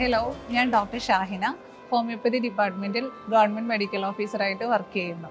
hello ഞാൻ doctor Shahina homoeopathy ഡിപ്പാർട്ട്മെൻറ്റിൽ government medical ഓഫീസറായിട്ട് വർക്ക് ചെയ്യുന്നു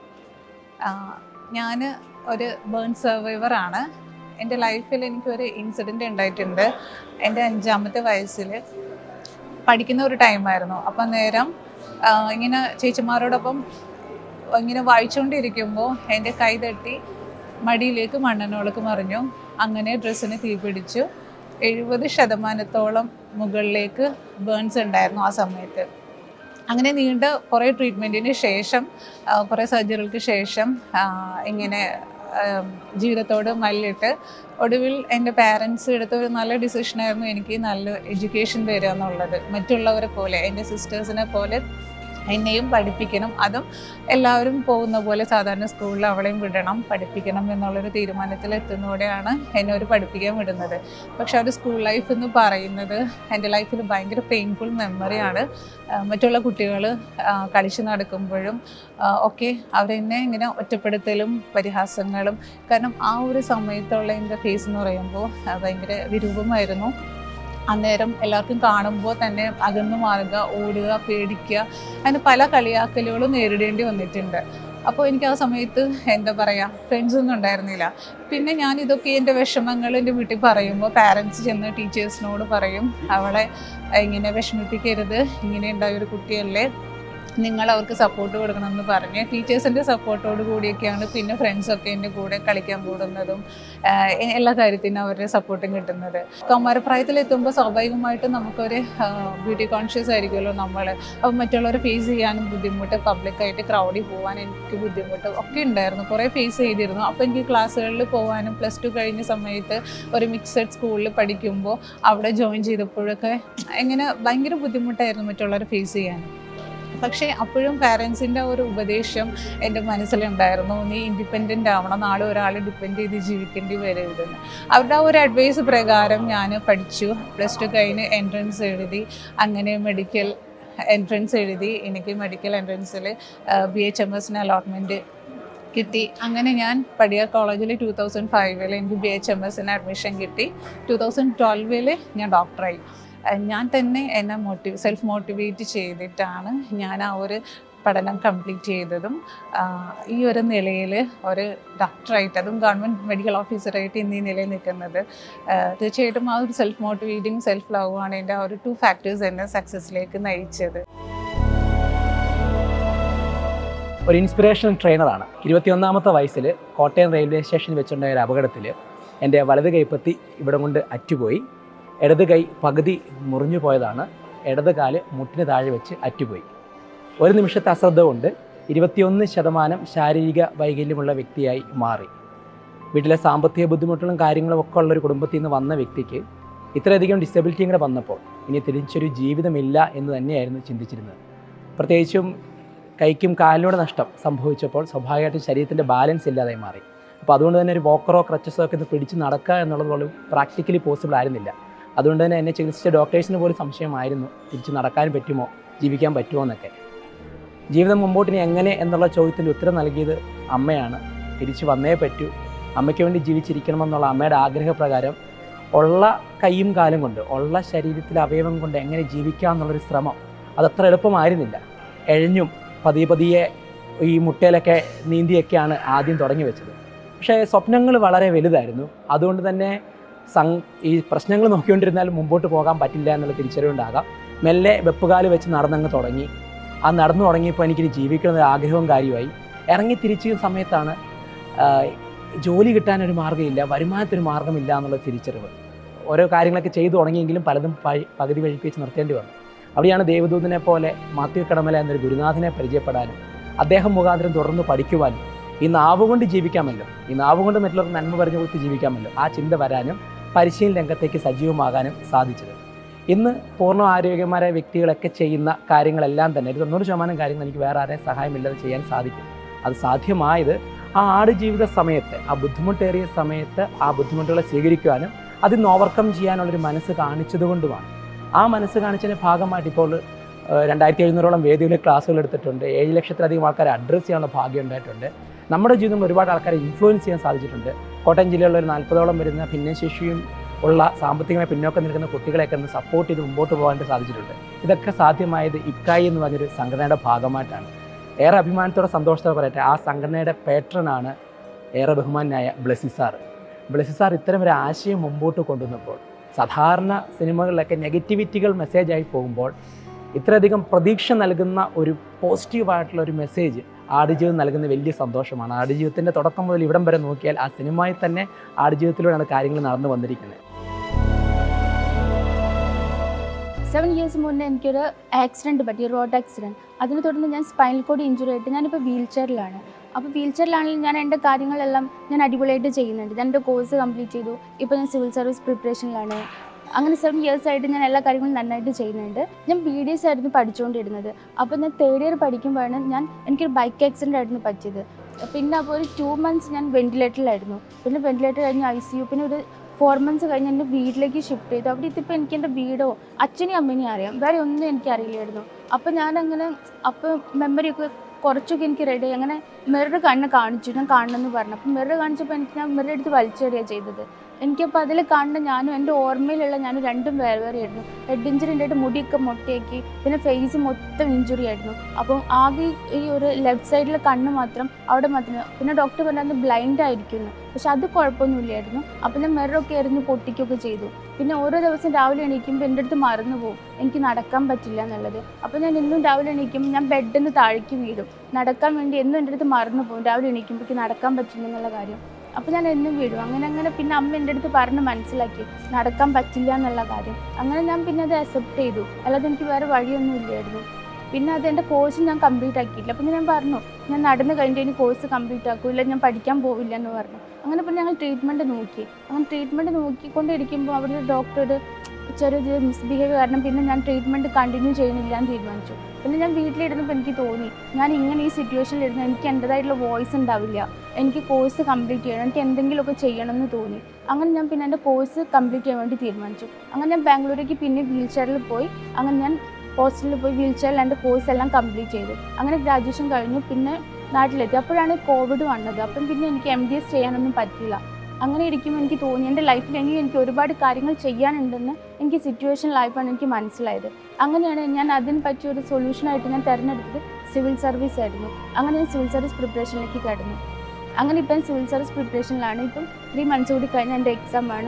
ഞാൻ ഒരു ബേൺ സർവൈവർ ആണ് എൻ്റെ ലൈഫിൽ എനിക്കൊരു ഇൻസിഡൻറ്റ് ഉണ്ടായിട്ടുണ്ട് എൻ്റെ അഞ്ചാമത്തെ വയസ്സിൽ പഠിക്കുന്ന ഒരു ടൈമായിരുന്നു അപ്പം നേരം ആ, ഇങ്ങനെ ചേച്ചിമാരോടൊപ്പം ഇങ്ങനെ വായിച്ചുകൊണ്ടിരിക്കുമ്പോൾ എൻ്റെ കൈ തട്ടി മടിയിലേക്ക് മണ്ണെണ്ണോളക്ക് മറിഞ്ഞു അങ്ങനെ ഡ്രസ്സിന് തീ പിടിച്ചു എഴുപത് ശതമാനത്തോളം മുകളിലേക്ക് ബേൺസ് ഉണ്ടായിരുന്നു ആ സമയത്ത് അങ്ങനെ നീണ്ട കുറേ ട്രീറ്റ്മെൻറ്റിന് ശേഷം ആ, കുറേ സർജറികൾക്ക് ശേഷം ആ, ഇങ്ങനെ ആം, ജീവിതത്തോട് മല്ലിട്ട് ഒടുവിൽ എൻ്റെ പാരൻസ് എടുത്ത ഒരു നല്ല ഡിസിഷനായിരുന്നു എനിക്ക് നല്ല എഡ്യൂക്കേഷൻ തരിക എന്നുള്ളത് മറ്റുള്ളവരെ പോലെ എൻ്റെ സിസ്റ്റേഴ്സിനെ പോലെ എന്നെയും പഠിപ്പിക്കണം അതും എല്ലാവരും പോകുന്ന പോലെ സാധാരണ സ്കൂളിൽ അവളെയും വിടണം പഠിപ്പിക്കണം എന്നുള്ളൊരു തീരുമാനത്തിൽ എത്തുന്നതോടെയാണ് എന്നെ ഒരു പഠിപ്പിക്കാൻ വിടുന്നത് പക്ഷെ ഒരു സ്കൂൾ ലൈഫ് എന്ന് പറയുന്നത് എൻ്റെ ലൈഫിൽ ഭയങ്കര പെയിൻഫുൾ മെമ്മറിയാണ് മറ്റുള്ള കുട്ടികൾ കളിച്ച് നടക്കുമ്പോഴും ആ, ഒക്കെ അവരെന്നെ ഇങ്ങനെ ഒറ്റപ്പെടുത്തലും പരിഹാസങ്ങളും കാരണം ആ ഒരു സമയത്തുള്ള എൻ്റെ ഫേസ് എന്ന് പറയുമ്പോൾ ആ, ഭയങ്കര വിരൂപമായിരുന്നു അന്നേരം എല്ലാവർക്കും കാണുമ്പോൾ തന്നെ അകന്നു മാറുക ഓടുക പേടിക്കുക അങ്ങനെ പല കളിയാക്കലുകളും നേരിടേണ്ടി വന്നിട്ടുണ്ട് അപ്പോൾ എനിക്ക് ആ സമയത്ത് എന്താ പറയുക ഫ്രണ്ട്സ് ഒന്നും ഉണ്ടായിരുന്നില്ല പിന്നെ ഞാൻ ഇതൊക്കെ എൻ്റെ വിഷമങ്ങൾ എൻ്റെ വീട്ടിൽ പറയുമ്പോൾ പാരൻസ് ചെന്ന് ടീച്ചേഴ്സിനോട് പറയും അവളെ ഇങ്ങനെ വിഷമിപ്പിക്കരുത് ഇങ്ങനെ ഉണ്ടായ ഒരു കുട്ടിയല്ലേ നിങ്ങൾ അവർക്ക് സപ്പോർട്ട് കൊടുക്കണമെന്ന് പറഞ്ഞ് ടീച്ചേഴ്സിൻ്റെ സപ്പോർട്ടോട് കൂടിയൊക്കെയാണ് പിന്നെ ഫ്രണ്ട്സൊക്കെ എൻ്റെ കൂടെ കളിക്കാൻ കൂടുന്നതും ആഹ് എ- എല്ലാ കാര്യത്തിനും അവരുടെ സപ്പോർട്ടും കിട്ടുന്നത് കൗമാരപ്രായത്തിലെത്തുമ്പോൾ സ്വാഭാവികമായിട്ടും നമുക്കൊരു ബ്യൂട്ടി കോൺഷ്യസ് ആയിരിക്കുമല്ലോ നമ്മൾ അപ്പോൾ മറ്റുള്ളവരെ ഫേസ് ചെയ്യാനും ബുദ്ധിമുട്ട് പബ്ലിക്കായിട്ട് ക്രൗഡിൽ പോകാൻ എനിക്ക് ബുദ്ധിമുട്ട് ഒക്കെ ഉണ്ടായിരുന്നു കുറേ ഫേസ് ചെയ്തിരുന്നു അപ്പോൾ എനിക്ക് ക്ലാസ്സുകളിൽ പോകാനും പ്ലസ് ടു കഴിഞ്ഞ സമയത്ത് ഒരു മിക്സഡ് സ്കൂളിൽ പഠിക്കുമ്പോൾ അവിടെ ജോയിൻ ചെയ്തപ്പോഴൊക്കെ എങ്ങനെ ഭയങ്കര ബുദ്ധിമുട്ടായിരുന്നു മറ്റുള്ളവരെ ഫേസ് ചെയ്യാനും പക്ഷേ അപ്പോഴും പാരൻസിൻ്റെ ഒരു ഉപദേശം എൻ്റെ മനസ്സിലുണ്ടായിരുന്നു നീ ഇൻഡിപെൻഡൻ്റ് ആവണം നാളെ ഒരാളെ ഡിപ്പെൻഡ് ചെയ്ത് ജീവിക്കേണ്ടി വരരുതെന്ന് അവരുടെ ആ ഒരു അഡ്വൈസ് പ്രകാരം ഞാൻ പഠിച്ചു പ്ലസ് ടു കഴിഞ്ഞ് എൻട്രൻസ് എഴുതി അങ്ങനെ മെഡിക്കൽ എൻട്രൻസ് എഴുതി എനിക്ക് മെഡിക്കൽ എൻട്രൻസിൽ ബി എച്ച് എം എസിന് അലോട്ട്മെൻറ്റ് കിട്ടി അങ്ങനെ ഞാൻ പടിയ കോളേജിൽ ടൂ തൗസൻഡ് ഫൈവിൽ എനിക്ക് ബി എച്ച് എം എസിന് അഡ്മിഷൻ കിട്ടി ടൂ തൗസൻഡ് ട്വൽവിൽ ഞാൻ ഡോക്ടറായി അഹ് ഞാൻ തന്നെ എന്നെ മോട്ടിവ് സെൽഫ് മോട്ടിവേറ്റ് ചെയ്തിട്ടാണ് ഞാൻ ആ ഒരു പഠനം കംപ്ലീറ്റ് ചെയ്തതും ആഹ് ഈ ഒരു നിലയിൽ ഒരു ഡോക്ടറായിട്ട് അതും ഗവൺമെൻറ് മെഡിക്കൽ ഓഫീസറായിട്ട് ഇന്ന് ഈ നിലയിൽ നിൽക്കുന്നത് ആഹ് തീർച്ചയായിട്ടും ആ ഒരു സെൽഫ് മോട്ടിവേറ്റിംഗ് സെൽഫ് ലവ് ആണ് എൻ്റെ ആ ഒരു ടു ഫാക്ടേഴ്സ് എന്നെ സക്സസ്സിലേക്ക് നയിച്ചത് ഒരു ഇൻസ്പിറേഷണൽ ട്രെയിനറാണ് ഇരുപത്തിയൊന്നാമത്തെ വയസ്സിൽ കോട്ടയം റെയിൽവേ സ്റ്റേഷനിൽ വെച്ചുണ്ടായ ഒരു അപകടത്തിൽ എൻ്റെ വലത് കൈപ്പത്തി ഇവിടെ കൊണ്ട് അറ്റുപോയി ഇടത് കൈ പകുതി മുറിഞ്ഞു പോയതാണ് ഇടത് കാല് മുട്ടിന് താഴെ വെച്ച് അറ്റുപോയി ഒരു നിമിഷത്തെ അശ്രദ്ധ കൊണ്ട് ഇരുപത്തിയൊന്ന് ശതമാനം ശാരീരിക വൈകല്യമുള്ള വ്യക്തിയായി മാറി വീട്ടിലെ സാമ്പത്തിക ബുദ്ധിമുട്ടുകളും കാര്യങ്ങളും ഒക്കെ ഉള്ള ഒരു കുടുംബത്തിൽ നിന്ന് വന്ന വ്യക്തിക്ക് ഇത്രയധികം ഡിസബിലിറ്റിയും കൂടെ വന്നപ്പോൾ ഇനി തിരിച്ചൊരു ജീവിതമില്ല എന്ന് തന്നെയായിരുന്നു ചിന്തിച്ചിരുന്നത് പ്രത്യേകിച്ചും കൈക്കും കാലിലൂടെ നഷ്ടം സംഭവിച്ചപ്പോൾ സ്വാഭാവികമായിട്ടും ശരീരത്തിൻ്റെ ബാലൻസ് ഇല്ലാതായി മാറി അപ്പോൾ അതുകൊണ്ട് തന്നെ ഒരു വോക്കറോ ക്രച്ചസോ ഒക്കെ ഒന്ന് പിടിച്ച് നടക്കുക എന്നുള്ളത് പോലും പ്രാക്ടിക്കലി പോസിബിൾ ആയിരുന്നില്ല അതുകൊണ്ട് തന്നെ എന്നെ ചികിത്സിച്ച ഡോക്ടേഴ്സിന് പോലും സംശയമായിരുന്നു തിരിച്ച് നടക്കാൻ പറ്റുമോ ജീവിക്കാൻ പറ്റുമോ എന്നൊക്കെ ജീവിതം മുമ്പോട്ട് ഇനി എങ്ങനെ എന്നുള്ള ചോദ്യത്തിന് ഉത്തരം നൽകിയത് അമ്മയാണ് തിരിച്ച് വന്നേ പറ്റൂ അമ്മയ്ക്ക് വേണ്ടി ജീവിച്ചിരിക്കണമെന്നുള്ള അമ്മയുടെ ആഗ്രഹപ്രകാരം ഉള്ള കൈയും കാലും കൊണ്ട് ഉള്ള ശരീരത്തിലെ അവയവം കൊണ്ട് എങ്ങനെ ജീവിക്കാം എന്നുള്ളൊരു ശ്രമം അതത്ര എളുപ്പമായിരുന്നില്ല എഴഞ്ഞും പതിയെ പതിയെ ഈ മുട്ടയിലൊക്കെ നീന്തിയൊക്കെയാണ് ആദ്യം തുടങ്ങി വെച്ചത് പക്ഷേ സ്വപ്നങ്ങൾ വളരെ വലുതായിരുന്നു അതുകൊണ്ട് തന്നെ സം ഈ പ്രശ്നങ്ങൾ നോക്കിക്കൊണ്ടിരുന്നാൽ മുമ്പോട്ട് പോകാൻ പറ്റില്ല എന്നുള്ള തിരിച്ചറിവുണ്ടാകാം മെല്ലെ വെപ്പുകാല് വെച്ച് നടന്നങ്ങ് തുടങ്ങി ആ നടന്നു തുടങ്ങിയപ്പോൾ എനിക്കിനി ജീവിക്കണം എന്നൊരു ആഗ്രഹവും കാര്യമായി ഇറങ്ങി തിരിച്ച സമയത്താണ് ആ, ജോലി കിട്ടാനൊരു മാർഗ്ഗമില്ല വരുമാനത്തിന് മാർഗ്ഗമില്ല എന്നുള്ള തിരിച്ചറിവ് ഓരോ കാര്യങ്ങളൊക്കെ ചെയ്തു തുടങ്ങിയെങ്കിലും പലതും പഴി- പകുതി വഴിക്ക് വെച്ച് നിർത്തേണ്ടി വന്നു അവിടെയാണ് ദേവദൂതനെ പോലെ മാത്യു കടമല എന്നൊരു ഗുരുനാഥനെ പരിചയപ്പെടാനും അദ്ദേഹം മുഖാന്തരം തുടർന്ന് പഠിക്കുവാനും ഈ നാവ് കൊണ്ട് ജീവിക്കാമല്ലോ ഈ നാവ് കൊണ്ട് മറ്റുള്ളവർക്ക് നന്മ പറഞ്ഞു കൊടുത്ത് ജീവിക്കാമല്ലോ ആ ചിന്ത വരാനും പരിശീലന രംഗത്തേക്ക് സജീവമാകാനും സാധിച്ചത് ഇന്ന് പൂർണ്ണ ആരോഗ്യമായ വ്യക്തികളൊക്കെ ചെയ്യുന്ന കാര്യങ്ങളെല്ലാം തന്നെ ഒരു തൊണ്ണൂറ് ശതമാനം കാര്യങ്ങൾ എനിക്ക് വേറെ ആരെയും സഹായമില്ലാതെ ചെയ്യാൻ സാധിക്കും അത് സാധ്യമായത് ആ ആടുജീവിത സമയത്ത് ആ ബുദ്ധിമുട്ടേറിയ സമയത്ത് ആ ബുദ്ധിമുട്ടുകളെ സ്വീകരിക്കുവാനും അതിൽ നിന്ന് ഓവർകം ചെയ്യാനുള്ളൊരു മനസ്സ് കാണിച്ചതുകൊണ്ടുമാണ് ആ മനസ്സ് കാണിച്ചതിൻ്റെ ഭാഗമായിട്ട് ഇപ്പോൾ ഏഹ്, രണ്ടായിരത്തി എഴുന്നൂറോളം വേദികളിൽ ക്ലാസ്സുകൾ എടുത്തിട്ടുണ്ട് ഏഴ് ലക്ഷത്തിലധികം ആൾക്കാരെ അഡ്രസ്സ് ചെയ്യാനുള്ള ഭാഗ്യം ഉണ്ടായിട്ടുണ്ട് നമ്മുടെ ജീവിതത്തിൽ ഒരുപാട് ആൾക്കാരെ ഇൻഫ്ലുവൻസ് ചെയ്യാൻ സാധിച്ചിട്ടുണ്ട് കോട്ടയം ജില്ലയിലുള്ള ഒരു നാൽപ്പതോളം വരുന്ന ഭിന്നശേഷിയും ഉള്ള സാമ്പത്തികമായി പിന്നോക്കം നിൽക്കുന്ന കുട്ടികളെയൊക്കെ ഒന്ന് സപ്പോർട്ട് ചെയ്ത് മുമ്പോട്ട് പോകാനായിട്ട് സാധിച്ചിട്ടുണ്ട് ഇതൊക്കെ സാധ്യമായത് ഇപ്കായി എന്ന് പറഞ്ഞൊരു സംഘടനയുടെ ഭാഗമായിട്ടാണ് ഏറെ അഭിമാനത്തോടെ സന്തോഷത്തോടെ പറയട്ടെ ആ സംഘടനയുടെ പേട്രനാണ് ഏറെ ബഹുമാനായ ബ്ലസി സാർ ബ്ലസി സാർ ഇത്തരം ഒരു ആശയം മുമ്പോട്ട് കൊണ്ടുവന്നപ്പോൾ സാധാരണ സിനിമകളിലൊക്കെ നെഗറ്റിവിറ്റികൾ മെസ്സേജായി പോകുമ്പോൾ ഇത്രയധികം പ്രതീക്ഷ നൽകുന്ന ഒരു പോസിറ്റീവായിട്ടുള്ള ഒരു മെസ്സേജ് ആടുജീവിതം നൽകുന്ന വലിയ സന്തോഷമാണ് ആടുജീവിതത്തിൻ്റെ തുടക്കം മുതൽ ഇവിടം വരെ നോക്കിയാൽ ആ സിനിമയിൽ തന്നെ ആടുജീവിതത്തിലൂടെയാണ് കാര്യങ്ങൾ നടന്നു വന്നിരിക്കുന്നത് സെവൻ ഇയേഴ്സ് മുന്നേ എനിക്കൊരു ആക്സിഡൻറ്റ് പറ്റി റോഡ് ആക്സിഡൻറ്റ് അതിനെ തുടർന്ന് ഞാൻ സ്പൈനൽ കോഡ് ഇഞ്ചുറി ആയിട്ട് ഞാനിപ്പോൾ വീൽ ചെയറിലാണ് അപ്പോൾ വീൽ ചെയറിലാണെങ്കിലും ഞാൻ എൻ്റെ കാര്യങ്ങളെല്ലാം ഞാൻ അടിപൊളിയായിട്ട് ചെയ്യുന്നുണ്ട് ഞാൻ എൻ്റെ കോഴ്സ് കംപ്ലീറ്റ് ചെയ്തു ഇപ്പോൾ ഞാൻ സിവിൽ സർവീസ് പ്രിപ്പറേഷനിലാണ് അങ്ങനെ സെവൻ ഇയേഴ്സ് ആയിട്ട് ഞാൻ എല്ലാ കാര്യങ്ങളും നന്നായിട്ട് ചെയ്യുന്നുണ്ട് ഞാൻ ബി ഡി എസ് ആയിരുന്നു പഠിച്ചുകൊണ്ടിരുന്നത് അപ്പോൾ ഞാൻ തേർഡ് ഇയർ പഠിക്കുമ്പോഴാണ് ഞാൻ എനിക്കൊരു ബൈക്ക് ആക്സിഡൻ്റ് ആയിരുന്നു പറ്റിയത് പിന്നെ അപ്പോൾ ഒരു ടു മന്ത്സ് ഞാൻ വെന്റിലേറ്ററിലായിരുന്നു പിന്നെ വെന്റിലേറ്റർ കഴിഞ്ഞ് ഐ സി യു പിന്നെ ഒരു ഫോർ മന്ത്സ് കഴിഞ്ഞ് എൻ്റെ വീട്ടിലേക്ക് ഷിഫ്റ്റ് ചെയ്തു അവിടെ ഇതിപ്പോൾ എനിക്ക് എൻ്റെ വീടോ അച്ഛനെയും അമ്മേനെയും അറിയാം വേറെ ഒന്നും എനിക്ക് അറിയില്ലായിരുന്നു അപ്പോൾ ഞാനങ്ങനെ അപ്പോൾ മെമ്മറിയൊക്കെ കുറച്ചൊക്കെ എനിക്ക് റെഡി ആയി അങ്ങനെ മിറർ കണ്ണ് കാണിച്ചു ഞാൻ കാണണമെന്ന് പറഞ്ഞു അപ്പം മിറർ കാണിച്ചപ്പോൾ എനിക്ക് ഞാൻ മിറർ എടുത്ത് വലിച്ചെറിയാണ് ചെയ്തത് എനിക്കപ്പോൾ അതിൽ കാണുന്ന ഞാനും എൻ്റെ ഓർമ്മയിലുള്ള ഞാനും രണ്ടും വേറെ വേറെ ആയിരുന്നു ഹെഡ് ഇഞ്ചുറി ഉണ്ടായിട്ട് മുടിയൊക്കെ മൊട്ടയാക്കി പിന്നെ ഫേസ് മൊത്തം ഇഞ്ചുറി ആയിരുന്നു അപ്പം ആകെ ഈ ഒരു ലെഫ്റ്റ് സൈഡിലെ കണ്ണ് മാത്രം അവിടെ മാത്രം പിന്നെ ഡോക്ടർ പറഞ്ഞത് ബ്ലൈൻഡ് ആയിരിക്കുന്നു പക്ഷെ അത് കുഴപ്പമൊന്നുമില്ലായിരുന്നു അപ്പം ഞാൻ മിററൊക്കെ എറിഞ്ഞ് പൊട്ടിക്കുകയൊക്കെ ചെയ്തു പിന്നെ ഓരോ ദിവസം രാവിലെ എണീക്കുമ്പോൾ എൻ്റെ അടുത്ത് മറന്നു പോകും എനിക്ക് നടക്കാൻ പറ്റില്ല എന്നുള്ളത് അപ്പോൾ ഞാൻ എന്നും രാവിലെ എണീക്കുമ്പോൾ ഞാൻ ബെഡിൽ നിന്ന് താഴേക്ക് വീഴും നടക്കാൻ വേണ്ടി എന്നും എൻ്റെ അടുത്ത് മറന്നു പോകും രാവിലെ എണീക്കുമ്പോഴേക്ക് നടക്കാൻ പറ്റില്ല എന്നുള്ള കാര്യം അപ്പോൾ ഞാൻ എന്നും വീഴും അങ്ങനെ അങ്ങനെ പിന്നെ അമ്മ എൻ്റെ അടുത്ത് പറഞ്ഞ് മനസ്സിലാക്കി നടക്കാൻ പറ്റില്ല എന്നുള്ള കാര്യം അങ്ങനെ ഞാൻ പിന്നെ അത് അക്സെപ്റ്റ് ചെയ്തു അല്ലാതെ എനിക്ക് വേറെ വഴിയൊന്നും ഇല്ലായിരുന്നു പിന്നെ അത് എൻ്റെ കോഴ്സ് ഞാൻ കംപ്ലീറ്റ് ആക്കിയില്ല അപ്പം ഞാൻ പറഞ്ഞു ഞാൻ നടന്നു കഴിഞ്ഞിട്ട് ഇനി കോഴ്സ് കംപ്ലീറ്റ് ആക്കും ഇല്ല ഞാൻ പഠിക്കാൻ പോവില്ല എന്ന് പറഞ്ഞു അങ്ങനെ പിന്നെ ഞങ്ങൾ ട്രീറ്റ്മെൻറ്റ് നോക്കി അങ്ങനെ ട്രീറ്റ്മെൻറ്റ് നോക്കിക്കൊണ്ടിരിക്കുമ്പോൾ അവിടെ ഒരു ഡോക്ടർ ചെറിയ മിസ്ബിഹേവ് കാരണം പിന്നെ ഞാൻ ട്രീറ്റ്മെൻറ്റ് കണ്ടിന്യൂ ചെയ്യുന്നില്ല എന്ന് തീരുമാനിച്ചു പിന്നെ ഞാൻ വീട്ടിലിരുന്നപ്പോൾ എനിക്ക് തോന്നി ഞാൻ ഇങ്ങനെ ഈ സിറ്റുവേഷനിൽ ഇരുന്ന് എനിക്ക് എൻ്റെതായിട്ടുള്ള വോയിസ് ഉണ്ടാവില്ല എനിക്ക് കോഴ്സ് കംപ്ലീറ്റ് ചെയ്യണം എനിക്ക് എന്തെങ്കിലുമൊക്കെ ചെയ്യണം എന്ന് തോന്നി അങ്ങനെ ഞാൻ പിന്നെ എൻ്റെ കോഴ്സ് കംപ്ലീറ്റ് ചെയ്യാൻ വേണ്ടി തീരുമാനിച്ചു അങ്ങനെ ഞാൻ ബാംഗ്ലൂരേക്ക് പിന്നെ വീൽ ചെയറിൽ പോയി അങ്ങനെ ഞാൻ ഹോസ്റ്റലിൽ പോയി വീൽ ചെയറിൽ എൻ്റെ കോഴ്സ് എല്ലാം കംപ്ലീറ്റ് ചെയ്തു അങ്ങനെ ഗ്രാജുവേഷൻ കഴിഞ്ഞു പിന്നെ നാട്ടിലെത്തി അപ്പോഴാണ് കോവിഡ് വന്നത് അപ്പം പിന്നെ എനിക്ക് എം ഡി എസ് ചെയ്യാനൊന്നും പറ്റില്ല അങ്ങനെ ഇരിക്കുമ്പോൾ എനിക്ക് തോന്നി എൻ്റെ ലൈഫിൽ എനിക്ക് എനിക്ക് ഒരുപാട് കാര്യങ്ങൾ ചെയ്യാനുണ്ടെന്ന് എനിക്ക് സിറ്റുവേഷനിലായപ്പോഴാണ് എനിക്ക് മനസ്സിലായത് അങ്ങനെയാണ് ഞാൻ അതിന് പറ്റിയ ഒരു സൊല്യൂഷനായിട്ട് ഞാൻ തിരഞ്ഞെടുത്തത് സിവിൽ സർവീസ് ആയിരുന്നു അങ്ങനെ ഞാൻ സിവിൽ സർവീസ് പ്രിപ്പറേഷനിലേക്ക് കടന്നു അങ്ങനെ ഇപ്പം സിവിൽ സർവീസ് പ്രിപ്പറേഷനിലാണ് ഇപ്പം ത്രീ മന്ത്സ് കൂടി കഴിഞ്ഞ എൻ്റെ എക്സാം ആണ്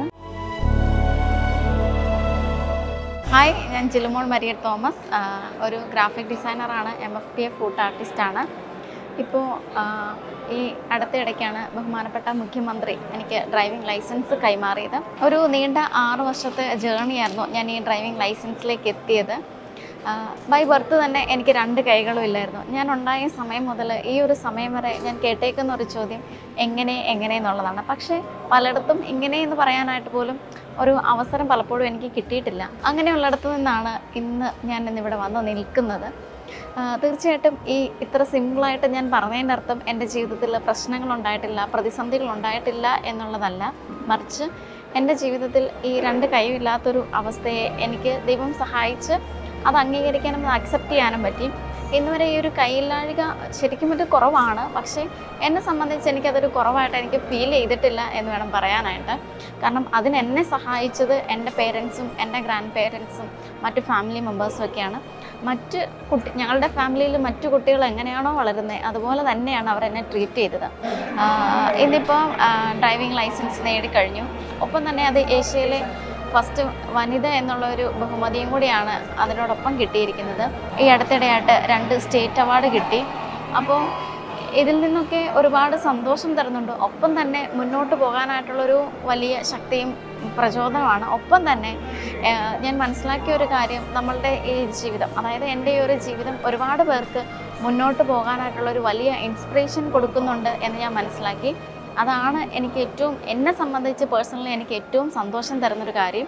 ഹായ് ഞാൻ ചിലുമോൾ മരിയറ്റ് തോമസ് ആ, ഒരു ഗ്രാഫിക് ഡിസൈനറാണ് M F P F food ആർട്ടിസ്റ്റാണ് ഇപ്പോൾ ഈ അടുത്തിടയ്ക്കാണ് ബഹുമാനപ്പെട്ട മുഖ്യമന്ത്രി എനിക്ക് ഡ്രൈവിംഗ് ലൈസൻസ് കൈമാറിയത് ഒരു നീണ്ട ആറ് വർഷത്തെ ജേർണിയായിരുന്നു ഞാൻ ഈ ഡ്രൈവിംഗ് ലൈസൻസിലേക്ക് എത്തിയത് ബൈ ബർത്ത് തന്നെ എനിക്ക് രണ്ട് കൈകളും ഇല്ലായിരുന്നു ഞാൻ ഉണ്ടായ സമയം മുതൽ ഈ ഒരു സമയം വരെ ഞാൻ കേട്ടേക്കുന്ന ഒരു ചോദ്യം എങ്ങനെ എങ്ങനെ എന്നുള്ളതാണ് പക്ഷേ പലയിടത്തും ഇങ്ങനെ എന്ന് പറയാനായിട്ട് പോലും ഒരു അവസരം പലപ്പോഴും എനിക്ക് കിട്ടിയിട്ടില്ല അങ്ങനെയുള്ളിടത്തു നിന്നാണ് ഇന്ന് ഞാൻ ഇന്നിവിടെ വന്ന് നിൽക്കുന്നത് ആ, തീർച്ചയായിട്ടും ഈ ഇത്ര സിമ്പിളായിട്ട് ഞാൻ പറഞ്ഞതിൻ്റെ അർത്ഥം എൻ്റെ ജീവിതത്തിൽ പ്രശ്നങ്ങളുണ്ടായിട്ടില്ല പ്രതിസന്ധികളുണ്ടായിട്ടില്ല എന്നുള്ളതല്ല മറിച്ച് എൻ്റെ ജീവിതത്തിൽ ഈ രണ്ട് കൈയില്ലാത്തൊരു അവസ്ഥയെ എനിക്ക് ദൈവം സഹായിച്ച് അത് അംഗീകരിക്കാനും അത് അക്സെപ്റ്റ് ചെയ്യാനും പറ്റി ഇന്നുവരെ ഈ ഒരു കൈയില്ലാഴിക ശരിക്കും ഒരു കുറവാണ് പക്ഷേ എന്നെ സംബന്ധിച്ച് എനിക്കതൊരു കുറവായിട്ട് എനിക്ക് ഫീൽ ചെയ്തിട്ടില്ല എന്ന് വേണം പറയാനായിട്ട് കാരണം അതിന് എന്നെ സഹായിച്ചത് എൻ്റെ പേരൻസും എൻ്റെ ഗ്രാൻഡ് പേരൻസും മറ്റു ഫാമിലി മെമ്പേഴ്സും ഒക്കെയാണ് മറ്റ് കുട്ടി ഞങ്ങളുടെ ഫാമിലിയിൽ മറ്റു കുട്ടികൾ എങ്ങനെയാണോ വളരുന്നത് അതുപോലെ തന്നെയാണ് അവർ എന്നെ ട്രീറ്റ് ചെയ്തത് ആഹ് ഇന്നിപ്പോൾ ഡ്രൈവിംഗ് ലൈസൻസ് നേടിക്കഴിഞ്ഞു ഒപ്പം തന്നെ അത് ഏഷ്യയിലെ ഫസ്റ്റ് വനിത എന്നുള്ള ഒരു ബഹുമതിയും കൂടിയാണ് അതിനോടൊപ്പം കിട്ടിയിരിക്കുന്നത് ഈ അടുത്തിടെയായിട്ട് രണ്ട് സ്റ്റേറ്റ് അവാർഡ് കിട്ടി അപ്പോൾ ഇതിൽ നിന്നൊക്കെ ഒരുപാട് സന്തോഷം തരുന്നുണ്ട് ഒപ്പം തന്നെ മുന്നോട്ട് പോകാനായിട്ടുള്ളൊരു വലിയ ശക്തിയും പ്രചോദനമാണ് ഒപ്പം തന്നെ ഏഹ്, ഞാൻ മനസ്സിലാക്കിയ ഒരു കാര്യം നമ്മളുടെ ഈ ജീവിതം അതായത് എൻ്റെ ഈ ഒരു ജീവിതം ഒരുപാട് പേർക്ക് മുന്നോട്ട് പോകാനായിട്ടുള്ള ഒരു വലിയ ഇൻസ്പിറേഷൻ കൊടുക്കുന്നുണ്ട് എന്ന് ഞാൻ മനസ്സിലാക്കി അതാണ് എനിക്ക് ഏറ്റവും എന്നെ സംബന്ധിച്ച് പേഴ്സണലി എനിക്ക് ഏറ്റവും സന്തോഷം തരുന്നൊരു കാര്യം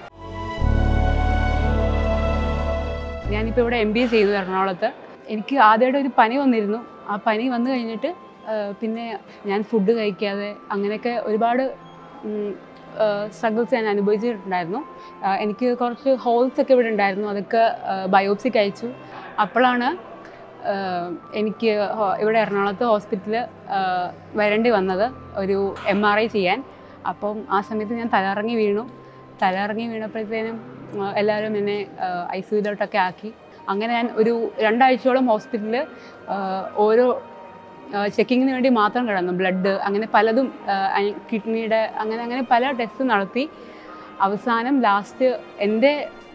ഞാനിപ്പോൾ ഇവിടെ എം ബി എ ചെയ്തു എറണാകുളത്ത് എനിക്ക് ആദ്യമായിട്ട് ഒരു പനി വന്നിരുന്നു ആ പനി വന്നു കഴിഞ്ഞിട്ട് ആ, പിന്നെ ഞാൻ ഫുഡ് കഴിക്കാതെ അങ്ങനെയൊക്കെ ഒരുപാട് സ്ട്രഗിൾസ് ഞാൻ അനുഭവിച്ചിട്ടുണ്ടായിരുന്നു ആ, എനിക്ക് കുറച്ച് ഹോൾസ് ഒക്കെ ഇവിടെ ഉണ്ടായിരുന്നു അതൊക്കെ ബയോപ്സി കഴിച്ചു അപ്പോഴാണ് ആ, എനിക്ക് ഹോ- ഇവിടെ എറണാകുളത്ത് ഹോസ്പിറ്റലിൽ വരേണ്ടി വന്നത് ഒരു എം ആർ ഐ ചെയ്യാൻ അപ്പം ആ സമയത്ത് ഞാൻ തലറങ്ങി വീണു തലയിറങ്ങി വീണപ്പോഴത്തേനും ആ, എല്ലാവരും എന്നെ ഐ സിയിലോട്ടൊക്കെ ആക്കി അങ്ങനെ ഞാൻ ഒരു രണ്ടാഴ്ചയോളം ഹോസ്പിറ്റലിൽ ഓരോ ചെക്കിങ്ങിന് വേണ്ടി മാത്രം കിടന്നു ബ്ലഡ് അങ്ങനെ പലതും കിഡ്നിയുടെ അങ്ങനെ അങ്ങനെ പല ടെസ്റ്റ് നടത്തി അവസാനം ലാസ്റ്റ് എൻ്റെ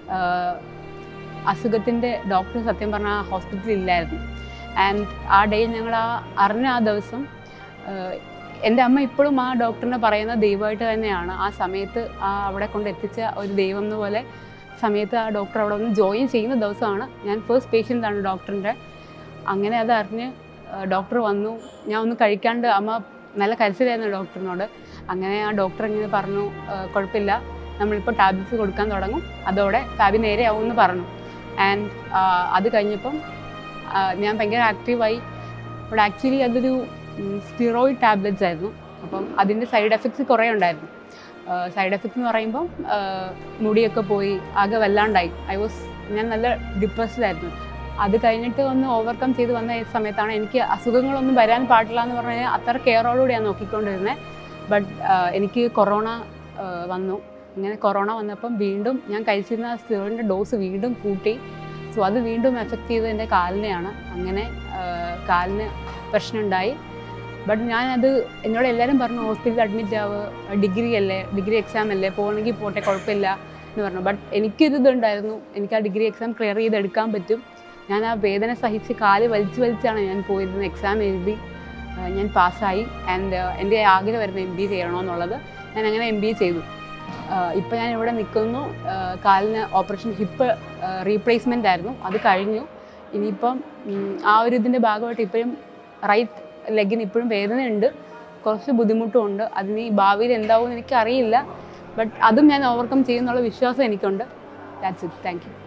അസുഖത്തിൻ്റെ ഡോക്ടർ സത്യം പറഞ്ഞാൽ ഹോസ്പിറ്റലിൽ ഇല്ലായിരുന്നു ആൻഡ് ആ ഡേ ഞങ്ങൾ ആ അറിഞ്ഞ ആ ദിവസം ആഹ് എൻ്റെ അമ്മ ഇപ്പോഴും ആ ഡോക്ടറിനെ പറയുന്ന ദൈവമായിട്ട് തന്നെയാണ് ആ സമയത്ത് ആ അവിടെ കൊണ്ട് എത്തിച്ച ഒരു ദൈവം എന്ന പോലെ സമയത്ത് ആ ഡോക്ടർ അവിടെ ഒന്ന് ജോയിൻ ചെയ്യുന്ന ദിവസമാണ് ഞാൻ ഫസ്റ്റ് പേഷ്യൻ്റ് ആണ് ഡോക്ടറിൻ്റെ അങ്ങനെ അത് അറിഞ്ഞ് ഡോക്ടർ വന്നു ഞാൻ ഒന്ന് കഴിക്കാണ്ട് അമ്മ നല്ല കരച്ചിലായിരുന്നു ഡോക്ടറിനോട് അങ്ങനെ ആ ഡോക്ടർ ഇങ്ങനെ പറഞ്ഞു "ആഹ് കുഴപ്പമില്ല നമ്മളിപ്പോൾ ടാബ്ലറ്റ്സ് കൊടുക്കാൻ തുടങ്ങും അതോടെ ഫാബി നേരെയാവും എന്ന് പറഞ്ഞു ആൻഡ് അത് കഴിഞ്ഞപ്പം ആഹ് ഞാൻ ഭയങ്കര ആക്റ്റീവായി ഇവിടെ ആക്ച്വലി അതൊരു സ്റ്റിറോയിഡ് ടാബ്ലറ്റ്സ് ആയിരുന്നു അപ്പം അതിൻ്റെ സൈഡ് എഫക്ട്സ് കുറേ ഉണ്ടായിരുന്നു സൈഡ് എഫക്ട്സ് എന്ന് പറയുമ്പം ആഹ് മുടിയൊക്കെ പോയി ആകെ വല്ലാണ്ടായി ഐ വാസ് ഞാൻ നല്ല ഡിപ്രസ്ഡ് ആയിരുന്നു അത് കഴിഞ്ഞിട്ട് ഒന്ന് ഓവർകം ചെയ്ത് വന്ന ഈ സമയത്താണ് എനിക്ക് അസുഖങ്ങളൊന്നും വരാൻ പാടില്ല എന്ന് പറഞ്ഞു കഴിഞ്ഞാൽ അത്ര കെയറോടുകൂടിയാണ് നോക്കിക്കൊണ്ടിരുന്നത് ബട്ട് എനിക്ക് കൊറോണ വന്നു ഇങ്ങനെ കൊറോണ വന്നപ്പം വീണ്ടും ഞാൻ കഴിച്ചിരുന്ന സ്റ്റിറോയിഡിൻ്റെ ഡോസ് വീണ്ടും കൂട്ടി സോ അത് വീണ്ടും എഫക്റ്റ് ചെയ്തത് എൻ്റെ കാലിനെയാണ് അങ്ങനെ ആഹ് കാലിന് പ്രശ്നമുണ്ടായി ബട്ട് ഞാനത് എന്നോട് എല്ലാവരും പറഞ്ഞു ഹോസ്പിറ്റലിൽ അഡ്മിറ്റ് ആവുക ഡിഗ്രി അല്ലേ ഡിഗ്രി എക്സാം അല്ലേ പോകണമെങ്കിൽ പോട്ടെ കുഴപ്പമില്ല എന്ന് പറഞ്ഞു ബട്ട് എനിക്കൊരു ഇതുണ്ടായിരുന്നു എനിക്ക് ആ ഡിഗ്രി എക്സാം ക്ലിയർ ചെയ്തെടുക്കാൻ പറ്റും ഞാൻ ആ വേദന സഹിച്ച് കാല് വലിച്ച് വലിച്ചാണ് ഞാൻ പോയിരുന്നത് എക്സാം എഴുതി ആഹ് ഞാൻ പാസ്സായി ആൻഡ് എൻ്റെ ആഗ്രഹമായിരുന്നു എം ബി ചെയ്യണമെന്നുള്ളത് ഞാൻ അങ്ങനെ എം ബി എ ചെയ്തു ഇപ്പം ഞാൻ ഇവിടെ നിൽക്കുന്നു ആഹ് കാലിന് ഓപ്പറേഷൻ ഹിപ്പ് റീപ്ലേസ്മെൻ്റ് ആയിരുന്നു അത് കഴിഞ്ഞു ഇനിയിപ്പം ഉം, ആ ഒരു ഇതിൻ്റെ ഭാഗമായിട്ട് ഇപ്പോഴും റൈറ്റ് ലെഗിന് ഇപ്പോഴും വേദനയുണ്ട് കുറച്ച് ബുദ്ധിമുട്ടുമുണ്ട് അതിന് ഈ ഭാവിയിൽ എന്താവും എന്ന് എനിക്കറിയില്ല ബട്ട് അതും ഞാൻ ഓവർകം ചെയ്യുന്നുള്ള വിശ്വാസം എനിക്കുണ്ട് ദാറ്റ്സ് ഇറ്റ് താങ്ക് യു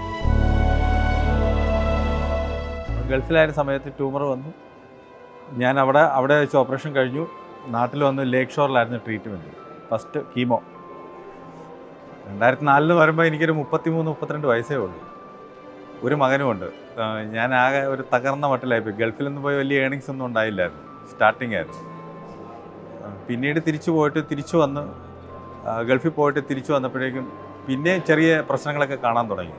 ഗൾഫിലായിരുന്ന സമയത്ത് ട്യൂമർ വന്നു ഞാൻ അവിടെ അവിടെ വെച്ച് ഓപ്പറേഷൻ കഴിഞ്ഞു നാട്ടിൽ വന്ന് ലേക്ക് ഷോറിലായിരുന്നു ട്രീറ്റ്മെൻറ്റ് ഫസ്റ്റ് കീമോ രണ്ടായിരത്തി നാലിന് വരുമ്പോൾ എനിക്കൊരു മുപ്പത്തി മൂന്ന് മുപ്പത്തിരണ്ട് വയസ്സേ ഉള്ളൂ ഒരു മകനുമുണ്ട് ആ, ഞാൻ ആകെ ഒരു തകർന്ന മട്ടിലായിപ്പോയി ഗൾഫിൽ നിന്ന് പോയി വലിയ ഏണിങ്സ് ഒന്നും ഉണ്ടായില്ലായിരുന്നു സ്റ്റാർട്ടിങ് ആയിരുന്നു ആ, പിന്നീട് തിരിച്ചു പോയിട്ട് തിരിച്ചു വന്ന് ആ, ഗൾഫിൽ പോയിട്ട് തിരിച്ചു വന്നപ്പോഴേക്കും പിന്നെ ചെറിയ പ്രശ്നങ്ങളൊക്കെ കാണാൻ തുടങ്ങി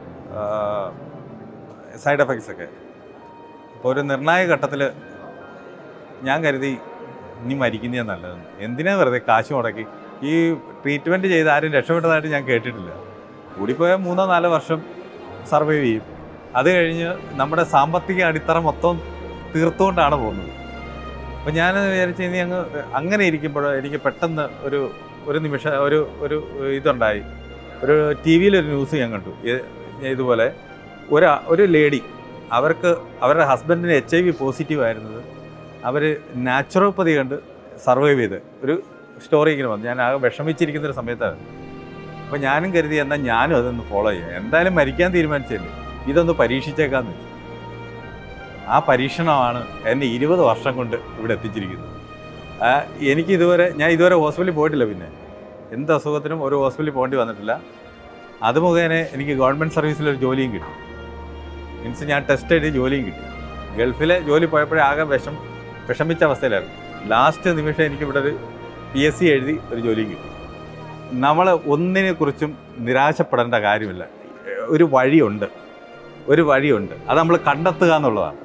സൈഡ് എഫക്ട്സ് ഒക്കെ അപ്പോൾ ഒരു നിർണായക ഘട്ടത്തിൽ ഞാൻ കരുതി ഇനി മരിക്കുന്നതാ നല്ലത് എന്തിനാ വെറുതെ കാശ് മുടക്കി ഈ ട്രീറ്റ്മെൻറ്റ് ചെയ്ത് ആരും രക്ഷപ്പെട്ടതായിട്ട് ഞാൻ കേട്ടിട്ടില്ല കൂടിപ്പോയാൽ മൂന്നോ നാലോ വർഷം സർവൈവ് ചെയ്യും അത് കഴിഞ്ഞ് നമ്മുടെ സാമ്പത്തിക അടിത്തറ മൊത്തം തീർത്തുകൊണ്ടാണ് പോകുന്നത് അപ്പോൾ ഞാൻ വിചാരിച്ചു ഇനി അങ്ങ് അങ്ങനെ ഇരിക്കുമ്പോൾ എനിക്ക് പെട്ടെന്ന് ഒരു ഒരു നിമിഷം ഒരു ഒരു ഇതുണ്ടായി ഒരു ടി വിയിലൊരു ന്യൂസ് ഞാൻ കണ്ടു ഇ- ഇതുപോലെ ഒരു ഒരു ലേഡി അവർക്ക് അവരുടെ ഹസ്ബൻഡിന് എച്ച് ഐ വി പോസിറ്റീവ് ആയിരുന്നത് അവർ നാച്ചുറോപ്പതി കണ്ട് സർവൈവ് ചെയ്ത് ഒരു സ്റ്റോറി ഇങ്ങനെ വന്നു ഞാൻ ആകെ വിഷമിച്ചിരിക്കുന്ന ഒരു സമയത്താണ് അപ്പോൾ ഞാനും കരുതി എന്നാൽ ഞാനും അതൊന്ന് ഫോളോ ചെയ്യാം എന്തായാലും മരിക്കാൻ തീരുമാനിച്ചല്ലേ ഇതൊന്ന് പരീക്ഷിച്ചേക്കാന്ന് വെച്ചു ആ പരീക്ഷണമാണ് എന്നെ ഇരുപത് വർഷം കൊണ്ട് ഇവിടെ എത്തിച്ചിരിക്കുന്നത് ആ, എനിക്ക് ഇതുവരെ ഞാൻ ഇതുവരെ ഹോസ്പിറ്റലിൽ പോയിട്ടില്ല പിന്നെ എന്ത് അസുഖത്തിനും ഒരു ഹോസ്പിറ്റലിൽ പോകേണ്ടി വന്നിട്ടില്ല അത് മുഖേന എനിക്ക് ഗവൺമെൻറ് സർവീസിലൊരു ജോലിയും കിട്ടി മീൻസ് ഞാൻ ടെസ്റ്റ് എഴുതി ജോലിയും കിട്ടി ഗൾഫിലെ ജോലി പോയപ്പോഴേ ആകെ വിഷം വിഷമിച്ച അവസ്ഥയിലായിരുന്നു ലാസ്റ്റ് നിമിഷം എനിക്ക് ഇവിടെ ഒരു പി എസ് സി എഴുതി ഒരു ജോലിയും കിട്ടി നമ്മൾ ഒന്നിനെ കുറിച്ചും നിരാശപ്പെടേണ്ട കാര്യമില്ല ഒരു വഴിയുണ്ട് ഒരു വഴിയുണ്ട് അത് നമ്മൾ കണ്ടെത്തുക എന്നുള്ളതാണ്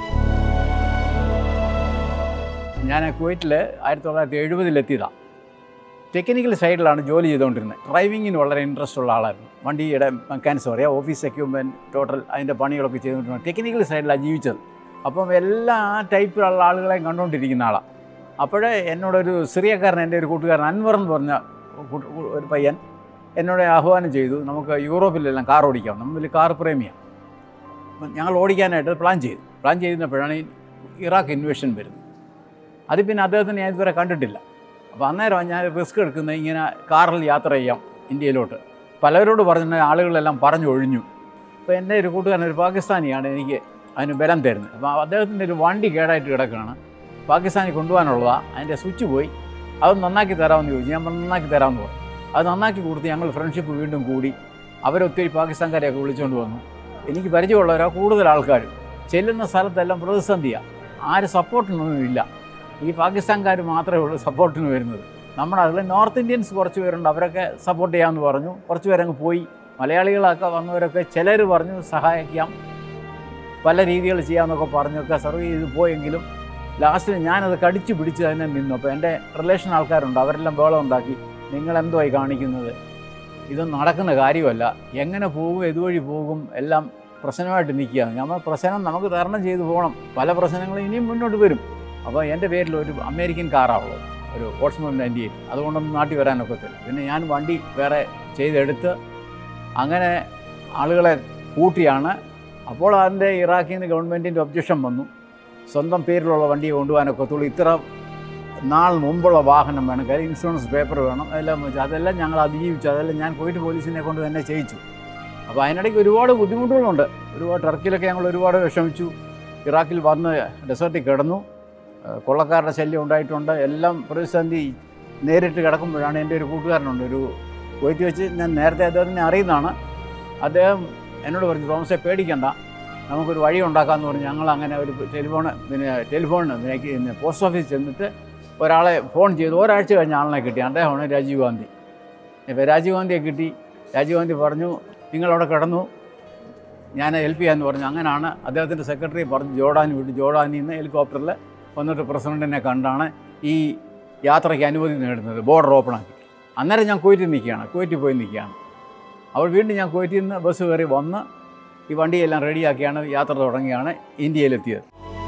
ഞാൻ കുവൈറ്റിൽ ആയിരത്തി തൊള്ളായിരത്തി എഴുപതിലെത്തിയതാണ് ടെക്നിക്കൽ സൈഡിലാണ് ജോലി ചെയ്തുകൊണ്ടിരുന്നത് ഡ്രൈവിങ്ങിന് വളരെ ഇൻട്രസ്റ്റ് ഉള്ള ആളായിരുന്നു വണ്ടിയുടെ മെക്കാനിസം അറിയാം ഓഫീസ് എക്യുപ്മെൻറ്റ് ടോട്ടൽ അതിൻ്റെ പണികളൊക്കെ ചെയ്തുകൊണ്ടിരുന്നത് ടെക്നിക്കൽ സൈഡിലാണ് ജീവിച്ചത് അപ്പം എല്ലാ ടൈപ്പിലുള്ള ആളുകളെയും കണ്ടുകൊണ്ടിരിക്കുന്ന ആളാണ് അപ്പോഴേ എന്നോടൊരു സിറിയക്കാരൻ എൻ്റെ ഒരു കൂട്ടുകാരൻ അൻവർ എന്ന് പറഞ്ഞ കൂ- കൂ- ഒരു പയ്യൻ എന്നോട് ആഹ്വാനം ചെയ്തു നമുക്ക് യൂറോപ്പിലെല്ലാം കാർ ഓടിക്കാം നമ്മൾ വലിയ കാർ പ്രേമിയാണ് അപ്പം ഞങ്ങൾ ഓടിക്കാനായിട്ട് പ്ലാൻ ചെയ്തു പ്ലാൻ ചെയ്യുന്നപ്പോഴാണ് ഈ ഇറാഖ് ഇൻവേഷൻ വരുന്നത് അത് പിന്നെ അദ്ദേഹത്തിന് ഞാൻ ഇതുവരെ കണ്ടിട്ടില്ല അപ്പോൾ അന്നേരം ഞാൻ റിസ്ക് എടുക്കുന്നത് ഇങ്ങനെ കാറിൽ യാത്ര ചെയ്യാം ഇന്ത്യയിലോട്ട് പലരോട് പറഞ്ഞ ആളുകളെല്ലാം പറഞ്ഞു ഒഴിഞ്ഞു അപ്പോൾ എൻ്റെ ഒരു കൂട്ടുകാരൻ ഒരു പാകിസ്ഥാനിയാണ് എനിക്ക് അതിന് ബലം തരുന്നത് അപ്പോൾ അദ്ദേഹത്തിൻ്റെ ഒരു വണ്ടി കേടായിട്ട് കിടക്കുകയാണ് പാകിസ്ഥാനിൽ കൊണ്ടുപോകാനുള്ളതാണ് അതിൻ്റെ സ്വിച്ച് പോയി അത് നന്നാക്കി തരാമെന്ന് ചോദിച്ചു ഞാൻ പറഞ്ഞു, നന്നാക്കി തരാമെന്ന് പറഞ്ഞു അത് നന്നാക്കി കൊടുത്ത് ഞങ്ങൾ ഫ്രണ്ട്ഷിപ്പ് വീണ്ടും കൂടി അവരൊത്തിരി പാകിസ്ഥാൻകാരെയൊക്കെ വിളിച്ചുകൊണ്ട് വന്നു എനിക്ക് പരിചയമുള്ളവരാ കൂടുതൽ ആൾക്കാരും ചെല്ലുന്ന സ്ഥലത്തെല്ലാം പ്രതിസന്ധിയാണ് ആര് സപ്പോർട്ടിനൊന്നും ഇല്ല ഈ പാകിസ്ഥാൻകാർ മാത്രമേ ഉള്ളൂ സപ്പോർട്ടിന് വരുന്നത് നമ്മുടെ അതിൽ നോർത്ത് ഇന്ത്യൻസ് കുറച്ച് പേരുണ്ട് അവരൊക്കെ സപ്പോർട്ട് ചെയ്യാമെന്ന് പറഞ്ഞു കുറച്ച് പേരങ്ങ് പോയി മലയാളികളൊക്കെ വന്നവരൊക്കെ ചിലർ പറഞ്ഞു സഹായിക്കാം പല രീതികൾ ചെയ്യാമെന്നൊക്കെ പറഞ്ഞൊക്കെ സർവ് ചെയ്ത് പോയെങ്കിലും ലാസ്റ്റിൽ ഞാനത് കടിച്ചു പിടിച്ച് തന്നെ നിന്നു അപ്പോൾ എൻ്റെ റിലേഷൻ ആൾക്കാരുണ്ട് അവരെല്ലാം ബഹളം ഉണ്ടാക്കി നിങ്ങളെന്തുമായി കാണിക്കുന്നത് ഇതൊന്നും നടക്കുന്ന കാര്യമല്ല എങ്ങനെ പോകും ഇതുവഴി പോകും എല്ലാം പ്രശ്നമായിട്ട് നിൽക്കുകയാണ് നമ്മൾ പ്രശ്നം നമുക്ക് തരണം ചെയ്തു പോകണം പല പ്രശ്നങ്ങളും ഇനിയും മുന്നോട്ട് വരും അപ്പോൾ എൻ്റെ പേരിൽ ഒരു അമേരിക്കൻ കാറാണുള്ളത് ഒരു ഓട്സ്മോൻ നയൻറ്റി എയ്റ്റ് അതുകൊണ്ടൊന്നും നാട്ടിൽ വരാനൊക്കത്തില്ല പിന്നെ ഞാൻ വണ്ടി വേറെ ചെയ്തെടുത്ത് അങ്ങനെ ആളുകളെ കൂട്ടിയാണ് അപ്പോൾ അതിൻ്റെ ഇറാഖിൽ നിന്ന് ഗവൺമെൻറ്റിൻ്റെ ഒബ്ജക്ഷൻ വന്നു സ്വന്തം പേരിലുള്ള വണ്ടിയെ കൊണ്ടുപോകാനൊക്കത്തുള്ളൂ ഇത്ര നാൾ മുമ്പുള്ള വാഹനം വേണം കാര്യം ഇൻഷുറൻസ് പേപ്പർ വേണം അതെല്ലാം വെച്ച് അതെല്ലാം ഞങ്ങൾ അതിജീവിച്ചു അതെല്ലാം ഞാൻ പോയിട്ട് പോലീസിനെ കൊണ്ട് തന്നെ ചെയ്യിച്ചു അപ്പോൾ അതിനിടയ്ക്ക് ഒരുപാട് ബുദ്ധിമുട്ടുകളുണ്ട് ഒരുപാട് ടർക്കിയിലൊക്കെ ഞങ്ങൾ ഒരുപാട് വിഷമിച്ചു ഇറാഖിൽ വന്ന് ഡെസേർട്ടിൽ കിടന്നു ഏഹ് കൊള്ളക്കാരുടെ ശല്യം ഉണ്ടായിട്ടുണ്ട് എല്ലാം പ്രതിസന്ധി നേരിട്ട് കിടക്കുമ്പോഴാണ് എൻ്റെ ഒരു കൂട്ടുകാരനുണ്ട് ഒരു കുവൈറ്റ് വെച്ച് ഞാൻ നേരത്തെ അദ്ദേഹത്തിനെ അറിയുന്നതാണ് അദ്ദേഹം എന്നോട് പറഞ്ഞു തോമസെ പേടിക്കണ്ട നമുക്കൊരു വഴി ഉണ്ടാക്കാമെന്ന് പറഞ്ഞ് ഞങ്ങൾ അങ്ങനെ ഒരു ടെലിഫോൺ പിന്നെ ടെലിഫോൺ പിന്നെ പോസ്റ്റ് ഓഫീസിൽ ചെന്നിട്ട് ഒരാളെ ഫോൺ ചെയ്തു ഒരാഴ്ച കഴിഞ്ഞ ആളിനെ കിട്ടി അദ്ദേഹമാണ് രാജീവ് ഗാന്ധി ഇപ്പോൾ രാജീവ് ഗാന്ധിയെ കിട്ടി രാജീവ് ഗാന്ധി പറഞ്ഞു നിങ്ങളവിടെ കിടന്നു ഞാൻ ഹെൽപ്പ് ചെയ്യാമെന്ന് പറഞ്ഞു അങ്ങനെയാണ് അദ്ദേഹത്തിൻ്റെ സെക്രട്ടറി പറഞ്ഞു ജോർഡാനി വിട്ടു ജോർഡാനിൽ നിന്ന് ഹെലികോപ്റ്ററിൽ വന്നിട്ട് പ്രസിഡൻറ്റിനെ കണ്ടാണ് ഈ യാത്രയ്ക്ക് അനുമതി നേടുന്നത് ബോർഡർ ഓപ്പണാക്കി അന്നേരം ഞാൻ കുവൈറ്റിൽ നിൽക്കുകയാണ് കുവൈറ്റിൽ പോയി നിൽക്കുകയാണ് അപ്പോൾ വീണ്ടും ഞാൻ കുവൈറ്റിൽ നിന്ന് ബസ് കയറി വന്ന് ഈ വണ്ടിയെല്ലാം റെഡിയാക്കിയാണ് യാത്ര തുടങ്ങിയാണ് ഇന്ത്യയിലെത്തിയത്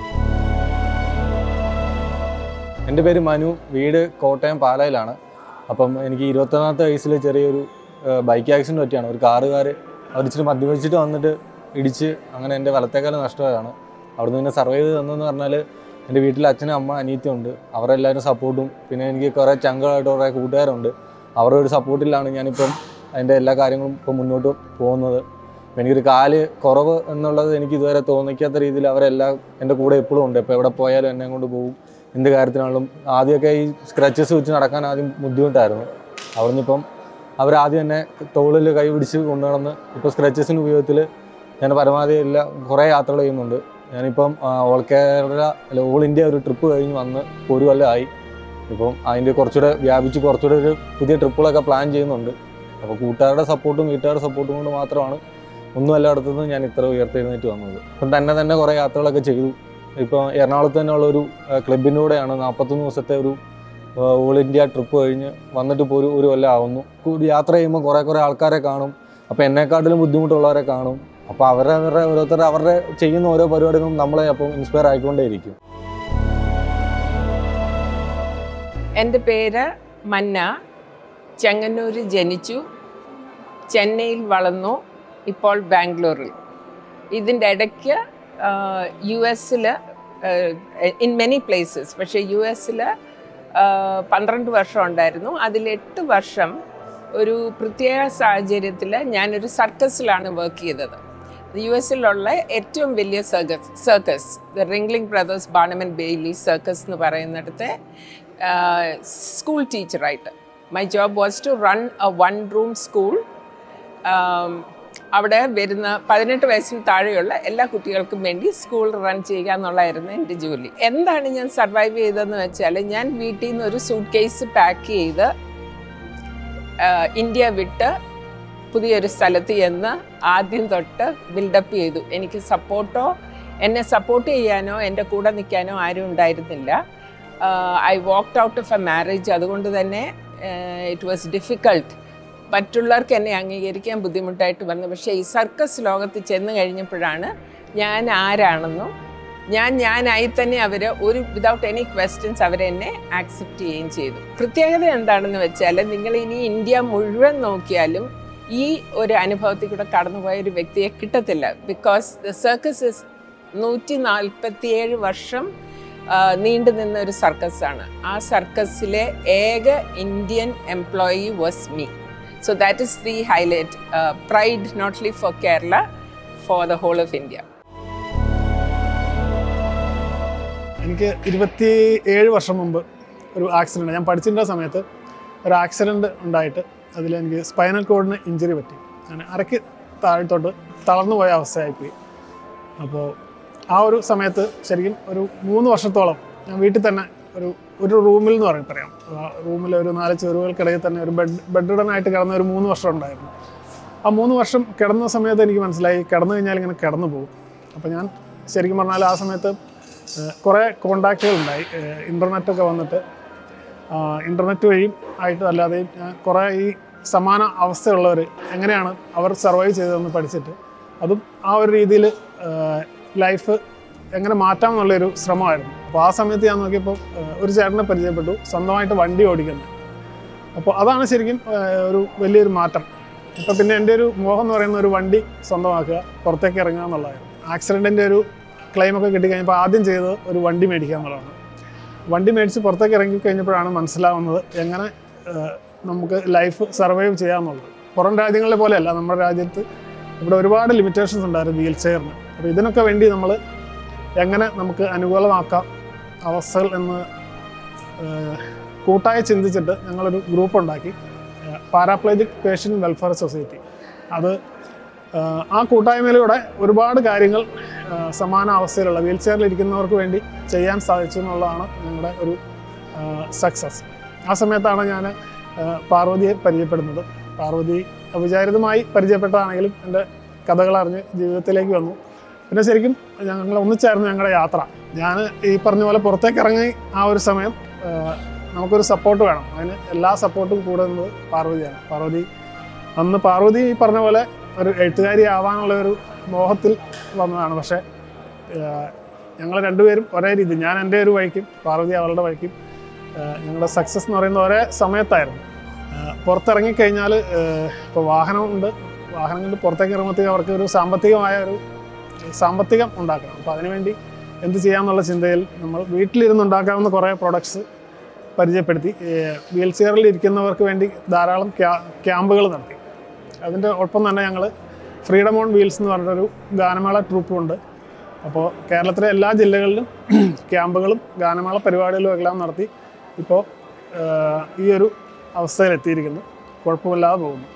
എൻ്റെ പേര് മനു വീട് കോട്ടയം പാലായിലാണ് അപ്പം എനിക്ക് ഇരുപത്തൊന്നാമത്തെ വയസ്സിൽ ചെറിയൊരു ബൈക്ക് ആക്സിഡൻറ്റ് പറ്റിയാണ് ഒരു കാറുകാർ അവർ ഇച്ചിരി മദ്യപിച്ചിട്ട് വന്നിട്ട് ഇടിച്ച് അങ്ങനെ എൻ്റെ വലത്തേക്കാലം നഷ്ടമായതാണ് അവിടുന്ന് പിന്നെ സർവൈവ് ചെയ്ത് തന്നെന്ന് പറഞ്ഞാൽ എൻ്റെ വീട്ടിൽ അച്ഛനും അമ്മ അനിയത്തിയുണ്ട് അവരെല്ലാവരും സപ്പോർട്ടും പിന്നെ എനിക്ക് കുറേ ചങ്കളായിട്ട് കുറേ കൂട്ടുകാരുണ്ട് അവരുടെ ഒരു സപ്പോർട്ടിലാണ് ഞാനിപ്പം അതിൻ്റെ എല്ലാ കാര്യങ്ങളും ഇപ്പം മുന്നോട്ട് പോകുന്നത് അപ്പം എനിക്കൊരു കാല് കുറവ് എന്നുള്ളത് എനിക്ക് ഇതുവരെ തോന്നിക്കാത്ത രീതിയിൽ അവരെല്ലാം എൻ്റെ കൂടെ എപ്പോഴും ഉണ്ട് ഇപ്പോൾ എവിടെ പോയാലും എന്നെ കൊണ്ട് പോകും എന്ത് കാര്യത്തിനാണെങ്കിലും ആദ്യമൊക്കെ ഈ സ്ക്രച്ചസ് വെച്ച് നടക്കാൻ ആദ്യം ബുദ്ധിമുട്ടായിരുന്നു അവിടുന്ന് ഇപ്പം അവരാദ്യം എന്നെ തോളിൽ കൈ പിടിച്ച് കൊണ്ടുനടന്ന് ഇപ്പോൾ സ്ക്രച്ചസിൻ്റെ ഉപയോഗത്തിൽ ഞാൻ പരമാവധി എല്ലാ കുറേ യാത്രകൾ ചെയ്യുന്നുണ്ട് ഞാനിപ്പം ആ, ഓൾ കേരള അല്ല ഓൾ ഇന്ത്യ ഒരു ട്രിപ്പ് കഴിഞ്ഞ് വന്ന് ഇപ്പോൾ ഒരു കൊല്ലമായി ഇപ്പം അതിൻ്റെ കുറച്ചുകൂടെ വ്യാപിച്ച് കുറച്ചുകൂടെ ഒരു പുതിയ ട്രിപ്പുകളൊക്കെ പ്ലാൻ ചെയ്യുന്നുണ്ട് അപ്പോൾ കൂട്ടുകാരുടെ സപ്പോർട്ടും വീട്ടുകാരുടെ സപ്പോർട്ടും കൊണ്ട് മാത്രമാണ് ഒന്നും എല്ലായിടത്തുനിന്നും ഞാൻ ഇത്ര ഉയർത്തെഴുന്നേറ്റ് വന്നത് ഇപ്പം തന്നെ തന്നെ കുറേ യാത്രകളൊക്കെ ചെയ്തു ഇപ്പോൾ എറണാകുളത്ത് തന്നെയുള്ള ഒരു ക്ലബിൻ്റെ കൂടെയാണ് നാൽപ്പത്തൊന്ന് ദിവസത്തെ ഒരു ഓൾ ഇന്ത്യ ട്രിപ്പ് കഴിഞ്ഞ് വന്നിട്ട് ഇപ്പോൾ ഒരു ഒരു കൊല്ലം ആവുന്നു കൂടി യാത്ര ചെയ്യുമ്പോൾ കുറേ കുറേ ആൾക്കാരെ കാണും അപ്പോൾ എന്നെക്കാട്ടിലും ബുദ്ധിമുട്ടുള്ളവരെ കാണും അപ്പോൾ അവരുടെ അവരുടെ ഓരോരുത്തർ അവരുടെ ചെയ്യുന്ന ഓരോ പരിപാടികളും നമ്മളെ അപ്പം ഇൻസ്പയർ ആയിക്കൊണ്ടേയിരിക്കും എൻ്റെ പേര് മന്ന ചെങ്ങന്നൂർ ജനിച്ചു ചെന്നൈയിൽ വളർന്നു ഇപ്പോൾ ബാംഗ്ലൂരിൽ ഇതിൻ്റെ ഇടയ്ക്ക് യു എസിൽ ഇൻ മെനി പ്ലേസസ് പക്ഷേ യു എസിൽ പന്ത്രണ്ട് വർഷം ഉണ്ടായിരുന്നു അതിൽ എട്ട് വർഷം ഒരു പ്രത്യേക സാഹചര്യത്തിൽ ഞാനൊരു സർക്കസിലാണ് വർക്ക് ചെയ്തത് യു എസിലുള്ള ഏറ്റവും വലിയ circus circus the Ringling Brothers Barnum Bailey circus എന്ന് പറയുന്നിടത്തെ സ്കൂൾ ടീച്ചറായിട്ട് my job was to run a one room school അവിടെ വരുന്ന പതിനെട്ട് വയസ്സിന് താഴെയുള്ള എല്ലാ കുട്ടികൾക്കും വേണ്ടി സ്കൂൾ റൺ ചെയ്യുക എന്നുള്ളതായിരുന്നു എൻ്റെ ജോലി എന്താണ് ഞാൻ സർവൈവ് ചെയ്തതെന്ന് വെച്ചാൽ ഞാൻ വീട്ടിൽ നിന്ന് ഒരു സൂട്ട് കേസ് പാക്ക് ചെയ്ത് ആ, ഇന്ത്യ വിട്ട് പുതിയൊരു സ്ഥലത്ത് ചെന്ന് ആദ്യം തൊട്ട് ബിൽഡപ്പ് ചെയ്തു എനിക്ക് സപ്പോർട്ടോ എന്നെ സപ്പോർട്ട് ചെയ്യാനോ എൻ്റെ കൂടെ നിൽക്കാനോ ആരും ഉണ്ടായിരുന്നില്ല I walked out of a marriage അതുകൊണ്ട് തന്നെ ഇറ്റ് വാസ് ഡിഫിക്കൾട്ട് മറ്റുള്ളവർക്ക് എന്നെ അംഗീകരിക്കാൻ ബുദ്ധിമുട്ടായിട്ട് വന്നു പക്ഷേ ഈ സർക്കസ് ലോകത്ത് ചെന്ന് കഴിഞ്ഞപ്പോഴാണ് ഞാൻ ആരാണെന്നും ഞാൻ ഞാനായി തന്നെ അവർ ഒരു വിതൗട്ട് എനി ക്വസ്റ്റ്യൻസ് അവരെന്നെ ആക്സെപ്റ്റ് ചെയ്യുകയും ചെയ്തു പ്രത്യേകത എന്താണെന്ന് വെച്ചാൽ നിങ്ങൾ ഇനി ഇന്ത്യ മുഴുവൻ നോക്കിയാലും ഈ ഒരു അനുഭവത്തിൽ കൂടെ കടന്നുപോയ ഒരു വ്യക്തിയെ കിട്ടത്തില്ല ബിക്കോസ് ദ സർക്കസ് ഇസ് നൂറ്റി നാൽപ്പത്തിയേഴ് വർഷം ആ, നീണ്ടു നിന്ന ഒരു സർക്കസാണ് ആ സർക്കസിലെ ഏക Indian employee was me so that is the highlight pride not only for Kerala for the whole of India എനിക്ക് ഇരുപത്തി ഏഴ് വർഷം മുമ്പ് ഒരു ആക്സിഡൻറ്റ് ഞാൻ പഠിച്ചിരുന്ന സമയത്ത് ഒരു ആക്സിഡൻറ്റ് ഉണ്ടായിട്ട് അതിൽ എനിക്ക് സ്പൈനൽ കോഡിന് ഇഞ്ചുറി പറ്റി അങ്ങനെ അരയ്ക്ക് താഴത്തോട്ട് തളർന്നു പോയ അവസ്ഥയായിപ്പോയി അപ്പോൾ ആ ഒരു സമയത്ത് ശരിക്കും ഒരു മൂന്ന് വർഷത്തോളം ഞാൻ വീട്ടിൽ തന്നെ ഒരു ഒരു റൂമിൽ എന്ന് പറയും പറയാം റൂമിൽ ഒരു നാല് ചെറുകൾക്കിടയിൽ തന്നെ ഒരു ബെഡ് ബെഡിടനായിട്ട് കിടന്ന ഒരു മൂന്ന് വർഷം ഉണ്ടായിരുന്നു ആ മൂന്ന് വർഷം കിടന്ന സമയത്ത് എനിക്ക് മനസ്സിലായി കിടന്നു കഴിഞ്ഞാൽ ഇങ്ങനെ കിടന്നു പോകും അപ്പോൾ ഞാൻ ശരിക്കും പറഞ്ഞാൽ ആ സമയത്ത് ഏഹ്, കുറേ കോണ്ടാക്റ്റുകൾ ഉണ്ടായി ഇൻ്റർനെറ്റൊക്കെ വന്നിട്ട് ഇൻ്റർനെറ്റ് വഴിയും ആയിട്ട് അല്ലാതെയും ഞാൻ കുറേ ഈ സമാന അവസ്ഥയുള്ളവർ എങ്ങനെയാണ് അവർ സർവൈവ് ചെയ്തതെന്ന് പഠിച്ചിട്ട് അതും ആ ഒരു രീതിയിൽ ലൈഫ് എങ്ങനെ മാറ്റാം എന്നുള്ളൊരു ശ്രമമായിരുന്നു അപ്പോൾ ആ സമയത്ത് ഞാൻ നോക്കിയപ്പോൾ ഏഹ്, ഒരു ചേട്ടനെ പരിചയപ്പെട്ടു സ്വന്തമായിട്ട് വണ്ടി ഓടിക്കുന്നത് അപ്പോൾ അതാണ് ശരിക്കും ഏഹ്, ഒരു വലിയൊരു മാറ്റം ഇപ്പോൾ പിന്നെ എൻ്റെ ഒരു മോഹം എന്ന് പറയുന്ന ഒരു വണ്ടി സ്വന്തമാക്കുക പുറത്തേക്ക് ഇറങ്ങുക എന്നുള്ളതായിരുന്നു ആക്സിഡൻറ്റിൻ്റെ ഒരു ക്ലെയിമൊക്കെ കിട്ടിക്കഴിഞ്ഞപ്പോൾ ആദ്യം ചെയ്തത് ഒരു വണ്ടി മേടിക്കുക എന്നുള്ളതാണ് വണ്ടി മേടിച്ച് പുറത്തേക്ക് ഇറങ്ങി കഴിഞ്ഞപ്പോഴാണ് മനസ്സിലാവുന്നത് എങ്ങനെ ഏഹ്, നമുക്ക് ലൈഫ് സർവൈവ് ചെയ്യാമെന്നുള്ളത് പുറം രാജ്യങ്ങളെ പോലെയല്ല നമ്മുടെ രാജ്യത്ത് ഇവിടെ ഒരുപാട് ലിമിറ്റേഷൻസ് ഉണ്ടായിരുന്നു വീൽ ചെയറിന് അപ്പോൾ ഇതിനൊക്കെ വേണ്ടി നമ്മൾ എങ്ങനെ നമുക്ക് അനുകൂലമാക്കാം അവസ്ഥകൾ എന്ന് ഏഹ്, കൂട്ടായി ചിന്തിച്ചിട്ട് ഞങ്ങളൊരു ഗ്രൂപ്പ് ഉണ്ടാക്കി പാരാപ്ലേജിക് പേഷ്യൻ്റ് വെൽഫെയർ സൊസൈറ്റി അത് ഏഹ്, ആ കൂട്ടായ്മയിലൂടെ ഒരുപാട് കാര്യങ്ങൾ ഏഹ്, സമാന അവസ്ഥയിലുള്ള വീൽ ചെയറിൽ ഇരിക്കുന്നവർക്ക് വേണ്ടി ചെയ്യാൻ സാധിച്ചു എന്നുള്ളതാണ് ഞങ്ങളുടെ ഒരു സക്സസ് ആ സമയത്താണ് ഞാൻ പാർവതിയെ പരിചയപ്പെടുന്നത് പാർവതി അവിചാരിതമായി പരിചയപ്പെട്ടതാണെങ്കിലും എൻ്റെ കഥകൾ അറിഞ്ഞ് ജീവിതത്തിലേക്ക് വന്നു പിന്നെ ശരിക്കും ഞങ്ങൾ ഒന്നിച്ചായിരുന്നു ഞങ്ങളുടെ യാത്ര ഞാൻ ഈ പറഞ്ഞ പോലെ പുറത്തേക്ക് ഇറങ്ങി ആ ഒരു സമയം ആ, നമുക്കൊരു സപ്പോർട്ട് വേണം അതിന് എല്ലാ സപ്പോർട്ടും കൂടെ നിന്നത് പാർവതിയാണ് പാർവതി അന്ന് പാർവതി ഈ പറഞ്ഞ പോലെ ഒരു എഴുത്തുകാരി ആവാനുള്ള ഒരു മോഹത്തിൽ വന്നതാണ് പക്ഷേ ഞങ്ങൾ രണ്ടുപേരും ഒരേ രീതി ഞാൻ എൻ്റെ ഒരു വഴിക്കും പാർവതി അവളുടെ വഴിക്കും ആ, ഞങ്ങളുടെ സക്സസ് എന്ന് പറയുന്നത് ഒരേ സമയത്തായിരുന്നു ആ, പുറത്തിറങ്ങിക്കഴിഞ്ഞാൽ ഇപ്പോൾ വാഹനമുണ്ട് വാഹനം കൊണ്ട് പുറത്തേക്ക് ഇറങ്ങുമ്പോഴത്തേക്ക് അവർക്ക് ഒരു സാമ്പത്തികമായ ഒരു സാമ്പത്തികം ഉണ്ടാക്കണം അപ്പോൾ അതിനുവേണ്ടി എന്ത് ചെയ്യാമെന്നുള്ള ചിന്തയിൽ നമ്മൾ വീട്ടിലിരുന്ന് ഉണ്ടാക്കാവുന്ന കുറേ പ്രൊഡക്ട്സ് പരിചയപ്പെടുത്തി വീൽ ചെയറിൽ ഇരിക്കുന്നവർക്ക് വേണ്ടി ധാരാളം ക്യാ ക്യാമ്പുകൾ നടത്തി അതിൻ്റെ ഒപ്പം തന്നെ ഞങ്ങൾ ഫ്രീഡം ഓൺ വീൽസ് എന്ന് പറഞ്ഞൊരു ഗാനമേള ട്രൂപ്പും ഉണ്ട് അപ്പോൾ കേരളത്തിലെ എല്ലാ ജില്ലകളിലും ക്യാമ്പുകളും ഗാനമേള പരിപാടികളും എല്ലാം നടത്തി ഇപ്പോൾ ഈ ഒരു അവസ്ഥയിലെത്തിയിരിക്കുന്നു കുഴപ്പമില്ലാതെ പോകുന്നു